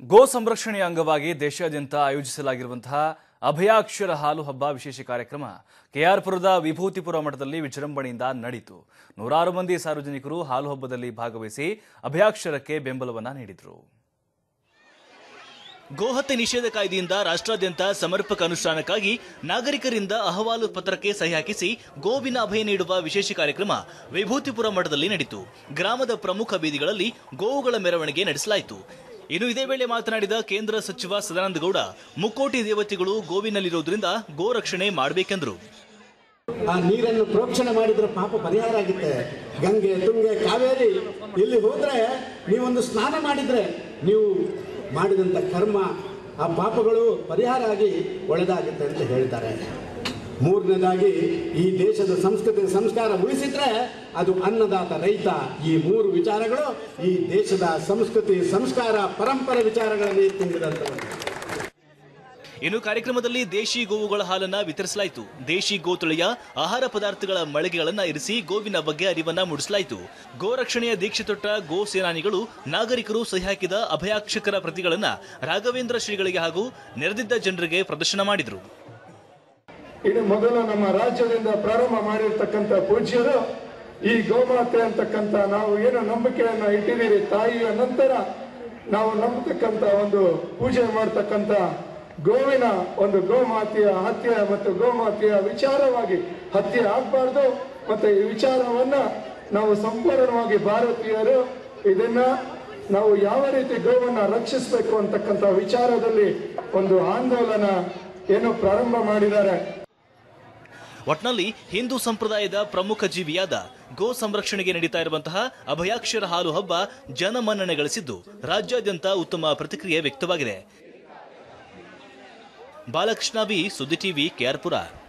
ಗೋ ಸಂರಕ್ಷಣೆಯ ಅಂಗವಾಗಿ ದೇಶಾದ್ಯಂತ ಆಯೋಜಿಸಲಾಗಿರುವಂತಹ ಅಭಯಾಕ್ಷರ ಹಾಲು ಹಬ್ಬ ವಿಶೇಷ ಕಾರ್ಯಕ್ರಮ ಕೆಆರ್ಪುರದ ವಿಭೂತಿಪುರ ಮಠದಲ್ಲಿ ವಿಜೃಂಭಣೆಯಿಂದ ನಡೆಯಿತು ನೂರಾರು ಮಂದಿ ಸಾರ್ವಜನಿಕರು ಹಾಲು ಹಬ್ಬದಲ್ಲಿ ಭಾಗವಹಿಸಿ ಅಭಯಾಕ್ಷರಕ್ಕೆ ಬೆಂಬಲವನ್ನ ನೀಡಿದರು ಗೋಹತ್ಯೆ ನಿಷೇಧ ಕಾಯ್ದೆಯಿಂದ ರಾಷ್ಟ್ರಾದ್ಯಂತ ಸಮರ್ಪಕ ಅನುಷ್ಠಾನಕ್ಕಾಗಿ ನಾಗರಿಕರಿಂದ ಅಹವಾಲು ಪತ್ರಕ್ಕೆ ಸಹಿ ಹಾಕಿಸಿ ಗೋವಿನ ಅಭಯ ನೀಡುವ ವಿಶೇಷ ಕಾರ್ಯಕ್ರಮ ವಿಭೂತಿಪುರ ಮಠದಲ್ಲಿ ನಡೆಯಿತು ಗ್ರಾಮದ ಪ್ರಮುಖ ಬೀದಿಗಳಲ್ಲಿ ಗೋವುಗಳ ಮೆರವಣಿಗೆ ನಡೆಸಲಾಯಿತು ಇನ್ನು ಇದೇ ವೇಳೆ ಮಾತನಾಡಿದ ಕೇಂದ್ರ ಸಚಿವ ಸದಾನಂದ ಗೌಡ ಮುಕ್ಕೋಟಿ ದೇವತೆಗಳು ಗೋವಿನಲ್ಲಿರುವುದರಿಂದ ಗೋ ರಕ್ಷಣೆ ಮಾಡಬೇಕೆಂದರು ಆ ನೀರನ್ನು ಪ್ರೋಕ್ಷಣೆ ಮಾಡಿದ್ರೆ ಪಾಪ ಪರಿಹಾರ ಆಗುತ್ತೆ ಗಂಗೆ ತುಂಗೆ ಕಾವೇರಿ ಇಲ್ಲಿ ಹೋದ್ರೆ ನೀವೊಂದು ಸ್ನಾನ ಮಾಡಿದ್ರೆ ನೀವು ಮಾಡಿದಂಥ ಕರ್ಮ ಆ ಪಾಪಗಳು ಪರಿಹಾರ ಆಗಿ ಒಳ್ಳೆದಾಗುತ್ತೆ ಅಂತ ಹೇಳ್ತಾರೆ ಮೂರನೇದಾಗಿ ಈ ದೇಶದ ಸಂಸ್ಕೃತಿ ಸಂಸ್ಕಾರ ಉಳಿಸಿದ್ರೆ ಅದು ಅನ್ನದಾತ ರೈತ ಈ ಮೂರು ವಿಚಾರಗಳು ಈ ದೇಶದ ಸಂಸ್ಕೃತಿ ಸಂಸ್ಕಾರ ಪರಂಪರೆ ವಿಚಾರಗಳಲ್ಲಿ ತುಂಬಿದಂಥವು ಇನ್ನು ಕಾರ್ಯಕ್ರಮದಲ್ಲಿ ದೇಶಿ ಗೋವುಗಳ ಹಾಲನ್ನ ವಿತರಿಸಲಾಯಿತು ದೇಶಿ ಗೋತಳಿಯ ಆಹಾರ ಪದಾರ್ಥಗಳ ಮಳಿಗೆಗಳನ್ನ ಇರಿಸಿ ಗೋವಿನ ಬಗ್ಗೆ ಅರಿವನ್ನ ಮೂಡಿಸಲಾಯಿತು ಗೋ ರಕ್ಷಣೆಯ ದೀಕ್ಷೆ ತೊಟ್ಟ ಗೋ ಸೇನಾನಿಗಳು ನಾಗರಿಕರು ಸಹಿ ಹಾಕಿದ ಅಭಯಾಕ್ಷಕರ ಪ್ರತಿಗಳನ್ನ ರಾಘವೇಂದ್ರ ಶ್ರೀಗಳಿಗೆ ಹಾಗೂ ನೆರೆದಿದ್ದ ಜನರಿಗೆ ಪ್ರದರ್ಶನ ಮಾಡಿದರು ಇದು ಮೊದಲು ನಮ್ಮ ರಾಜ್ಯದಿಂದ ಪ್ರಾರಂಭ ಮಾಡಿರ್ತಕ್ಕಂಥ ಪೂಜ್ಯರು ಈ ಗೋಮಾತೆ ಅಂತಕ್ಕಂಥ ನಾವು ಏನು ನಂಬಿಕೆಯನ್ನ ಇಟ್ಟಿದ್ದೀರಿ ತಾಯಿಯ ನಂತರ ನಾವು ನಂಬತಕ್ಕಂಥ ಒಂದು ಪೂಜೆ ಮಾಡ್ತಕ್ಕಂಥ ಗೋವಿನ ಒಂದು ಗೋಮಾತೆಯ ಹತ್ಯೆ ಮತ್ತು ಗೋಮಾತೆಯ ವಿಚಾರವಾಗಿ ಹತ್ಯೆ ಆಗಬಾರ್ದು ಮತ್ತೆ ಈ ವಿಚಾರವನ್ನ ನಾವು ಸಂಪೂರ್ಣವಾಗಿ ಭಾರತೀಯರು ಇದನ್ನ ನಾವು ಯಾವ ರೀತಿ ಗೋವನ್ನ ರಕ್ಷಿಸಬೇಕು ಅಂತಕ್ಕಂಥ ವಿಚಾರದಲ್ಲಿ ಒಂದು ಆಂದೋಲನ ಏನು ಪ್ರಾರಂಭ ಮಾಡಿದ್ದಾರೆ ಒಟ್ನಲ್ಲಿ ಹಿಂದೂ ಸಂಪ್ರದಾಯದ ಪ್ರಮುಖ ಜೀವಿಯಾದ ಗೋ ಸಂರಕ್ಷಣೆಗೆ ನಡೀತಾ ಇರುವಂತಹ ಅಭಯಾಕ್ಷರ ಹಾಲು ಹಬ್ಬ ಜನಮನ್ನಣೆ ಗಳಿಸಿದ್ದು ರಾಜ್ಯಾದ್ಯಂತ ಉತ್ತಮ ಪ್ರತಿಕ್ರಿಯೆ ವ್ಯಕ್ತವಾಗಿದೆ ಬಾಲಕೃಷ್ಣ ಬಿ ಸುದ್ದಿ ಟಿವಿ ಕೆಆರ್ಪುರ